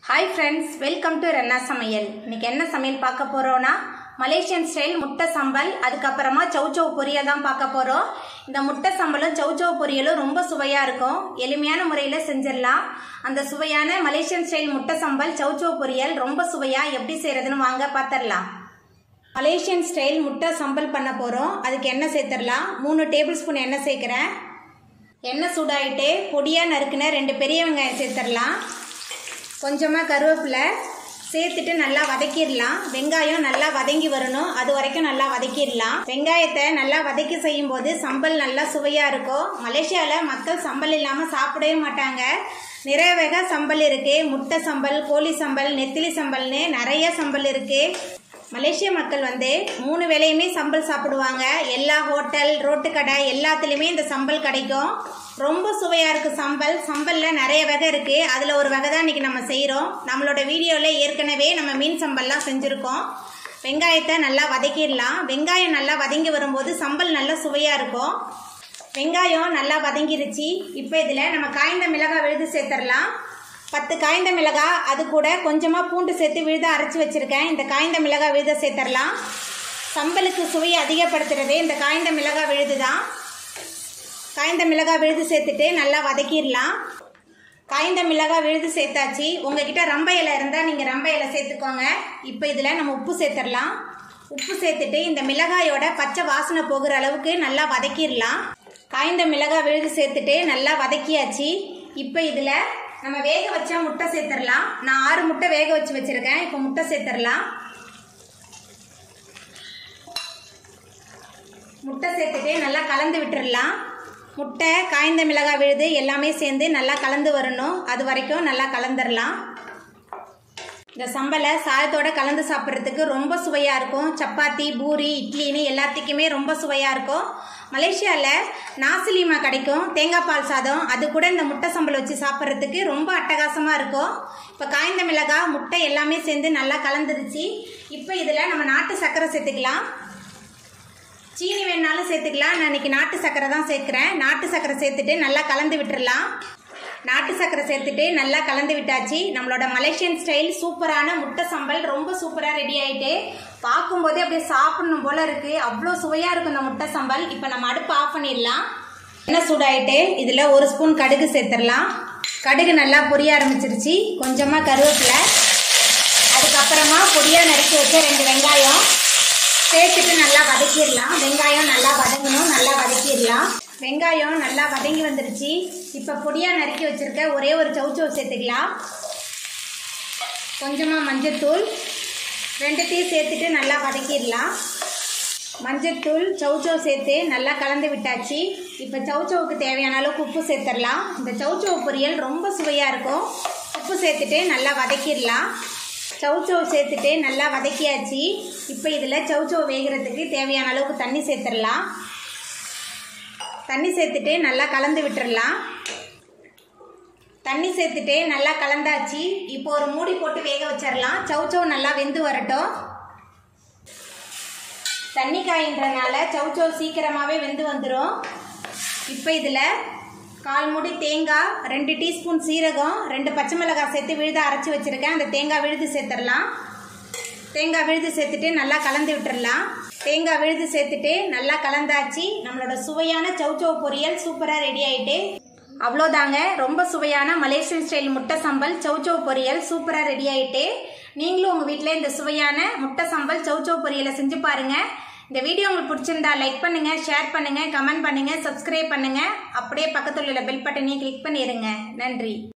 hi friends welcome to ரென்னா சமையல் இன்னைக்கு என்ன சமையல் பார்க்க போறோம்னா மலேசியன் ஸ்டைல் முட்டை சம்பல் அதுக்கப்புறமா சௌச்சௌ பொரியல் தான் பார்க்க போறோம் இந்த முட்டை சம்பலும் சௌச்சௌ பொரியலும் ரொம்ப சுவையா இருக்கும் எளிமையான முறையில் செஞ்சிடலாம் அந்த சுவையான மலேசியன் ஸ்டைல் முட்டை சம்பல் சௌச்சௌ பொரியல் ரொம்ப சுவையா எப்படி செய்யறதுன்னு வாங்க பார்த்துடலாம் மலேசியன் ஸ்டைல் முட்டை சம்பல் பண்ண போகிறோம் அதுக்கு எண்ணெய் சேர்த்துடலாம் மூணு டேபிள் ஸ்பூன் எண்ணெய் சேர்க்குறேன் எண்ணெய் சூடாயிட்டு பொடியாக நறுக்குன ரெண்டு பெரிய வெங்காயம் சேர்த்துடலாம் கொஞ்சமாக கருவேப்பிலை சேர்த்துட்டு நல்லா வதக்கிடலாம் வெங்காயம் நல்லா வதங்கி வரணும் அது வரைக்கும் நல்லா வதக்கிடலாம் வெங்காயத்தை நல்லா வதக்கி செய்யும் போது சம்பல் நல்லா சுவையாக இருக்கும் மலேசியாவில் மக்கள் சம்பல் இல்லாமல் சாப்பிடவே மாட்டாங்க நிறைய வகை சம்பல் இருக்கு முட்டை சம்பல் கோழி சம்பல் நெத்திலி சம்பல்னு நிறைய சம்பல் இருக்கு மலேசிய மக்கள் வந்து மூணு வேளையுமே சம்பல் சாப்பிடுவாங்க எல்லா ஹோட்டல் ரோட்டு கடை எல்லாத்துலேயுமே இந்த சம்பல் கிடைக்கும் ரொம்ப சுவையாக இருக்குது சம்பல் சம்பலில் நிறைய வகை இருக்குது அதில் ஒரு வகை தான் இன்றைக்கி நம்ம செய்கிறோம் நம்மளோட வீடியோவில் ஏற்கனவே நம்ம மீன் சம்பல்லாம் செஞ்சுருக்கோம் வெங்காயத்தை நல்லா வதக்கிடலாம் வெங்காயம் நல்லா வதங்கி வரும்போது சம்பல் நல்லா சுவையாக இருக்கும் வெங்காயம் நல்லா வதங்கிருச்சு இப்போ இதில் நம்ம காய்ந்த மிளகாய் விழுது சேர்த்துடலாம் பத்து காய்ந்த மிளகாய் அது கூட கொஞ்சமாக பூண்டு சேர்த்து விழுத அரைச்சி வச்சுருக்கேன் இந்த காய்ந்த மிளகாய் விழுத சேர்த்துடலாம் சம்பலுக்கு சுவையை அதிகப்படுத்துறது இந்த காய்ந்த மிளகாய் விழுது தான் காய்ந்த மிளகாய் விழுது சேர்த்துட்டு நல்லா வதக்கிடலாம் காய்ந்த மிளகாய் விழுது சேர்த்தாச்சு உங்ககிட்ட ரம்ப இலை இருந்தால் நீங்கள் ரம்ப இலை சேர்த்துக்கோங்க இப்போ இதில் நம்ம உப்பு சேர்த்துடலாம் உப்பு சேர்த்துட்டு இந்த மிளகாயோட பச்சை வாசனை போகிற அளவுக்கு நல்லா வதக்கிடலாம் காய்ந்த மிளகாய் விழுது சேர்த்துட்டு நல்லா வதக்கியாச்சு இப்போ இதில் நம்ம வேக வச்சா முட்டை சேர்த்துடலாம் நான் ஆறு முட்டை வேக வச்சு வச்சுருக்கேன் இப்போ முட்டை சேர்த்துடலாம் முட்டை சேர்த்துட்டு நல்லா கலந்து விட்டுடலாம் முட்டை காய்ந்த மிளகாய் விழுது எல்லாமே சேர்ந்து நல்லா கலந்து வரணும் அது வரைக்கும் நல்லா கலந்துடலாம் இந்த சம்பலை சாதத்தோட கலந்து சாப்பிட்றதுக்கு ரொம்ப சுவையாக இருக்கும் சப்பாத்தி பூரி இட்லின்னு எல்லாத்துக்குமே ரொம்ப சுவையாக இருக்கும் மலேசியாவில் நாசிலிமா கிடைக்கும் தேங்காய் பால் சாதம் அது கூட இந்த முட்டை சம்பல் வச்சு சாப்பிட்றதுக்கு ரொம்ப அட்டகாசமாக இருக்கும் இப்போ காய்ந்த மிளகாய் முட்டை எல்லாமே சேர்ந்து நல்லா கலந்துருச்சு இப்போ இதில் நம்ம நாட்டு சர்க்கரை சேர்த்துக்கலாம் சீனி வேணாலும் சேர்த்துக்கலாம் நான் இன்னைக்கு நாட்டு சர்க்கரை தான் சேர்க்குறேன் நாட்டு சர்க்கரை சேர்த்துட்டு நல்லா கலந்து விட்டுறலாம் நாட்டு சர்க்கரை சேர்த்துட்டு நல்லா கலந்து விட்டாச்சு நம்மளோட மலேசியன் ஸ்டைல் சூப்பரான முட்டை சம்பல் ரொம்ப சூப்பராக ரெடி ஆயிட்டு பார்க்கும்போதே அப்படியே சாப்பிடணும் போல இருக்கு அவ்வளோ சுவையாக இருக்கும் இந்த முட்டை சம்பல் இப்போ நம்ம அடுப்பு ஆஃப் பண்ணிடலாம் எண்ணெய் சூடாயிட்டு இதில் ஒரு ஸ்பூன் கடுகு சேர்த்துடலாம் கடுகு நல்லா பொரிய ஆரம்பிச்சிருச்சு கொஞ்சமாக கருவேப்பிலை அதுக்கப்புறமா பொடியாக நறுக்கி வச்ச ரெண்டு வெங்காயம் சேர்த்துட்டு நல்லா வதக்கிடலாம் வெங்காயம் நல்லா வதங்கணும் நல்லா வதக்கிடலாம் வெங்காயம் நல்லா வதங்கி வந்துருச்சு இப்போ பொடியாக நறுக்கி வச்சுருக்க ஒரே ஒரு சவுச்சவு சேர்த்துக்கலாம் கொஞ்சமாக மஞ்சத்தூள் ரெண்டுத்தையும் சேர்த்துட்டு நல்லா வதக்கிடலாம் மஞ்சத்தூள் சவுச்சவ் சேர்த்து நல்லா கலந்து விட்டாச்சு இப்போ சவுச்சவுக்கு தேவையான அளவுக்கு உப்பு சேர்த்துடலாம் இந்த சவுச்சவு பொரியல் ரொம்ப சுவையாக இருக்கும் உப்பு சேர்த்துட்டு நல்லா வதக்கிடலாம் சவுச்சவ் சேர்த்துட்டு நல்லா வதக்கியாச்சு இப்போ இதில் சவுச்சவ் வேகிறதுக்கு தேவையான அளவுக்கு தண்ணி சேர்த்துடலாம் தண்ணி சேர்த்துட்டு நல்லா கலந்து விட்டுறலாம் தண்ணி சேர்த்துட்டு நல்லா கலந்தாச்சு இப்போ ஒரு மூடி போட்டு வேக வச்சிடலாம் சவுச்சவ் நல்லா வெந்து வரட்டும் தண்ணி காயின்றனால சவுச்சவ் சீக்கிரமாகவே வெந்து வந்துடும் இப்போ இதில் கால் மூடி தேங்காய் ரெண்டு டீஸ்பூன் சீரகம் ரெண்டு பச்சை மிளகாய் சேர்த்து விழுத அரைச்சி வச்சுருக்கேன் அந்த தேங்காய் விழுது சேர்த்துடலாம் தேங்காய் விழுது சேர்த்துட்டு நல்லா கலந்து விட்டுறலாம் தேங்காய் விழுது சேர்த்துட்டு நல்லா கலந்தாச்சு நம்மளோட சுவையான சவுச்சவ் பொரியல் சூப்பராக ரெடி ஆயிட்டு அவ்வளோதாங்க ரொம்ப சுவையான மலேசியன் ஸ்டைல் முட்டை சம்பல் சவுச்சவ் பொரியல் சூப்பராக ரெடி ஆயிட்டு நீங்களும் உங்கள் வீட்டில் இந்த சுவையான முட்டை சம்பல் சவுச்சவ் பொரியலை செஞ்சு பாருங்க இந்த வீடியோ உங்களுக்கு பிடிச்சிருந்தா லைக் பண்ணுங்க ஷேர் பண்ணுங்க கமெண்ட் பண்ணுங்க சப்ஸ்கிரைப் பண்ணுங்க அப்படியே பக்கத்தில் உள்ள பெல் பட்டனையும் கிளிக் பண்ணிடுங்க நன்றி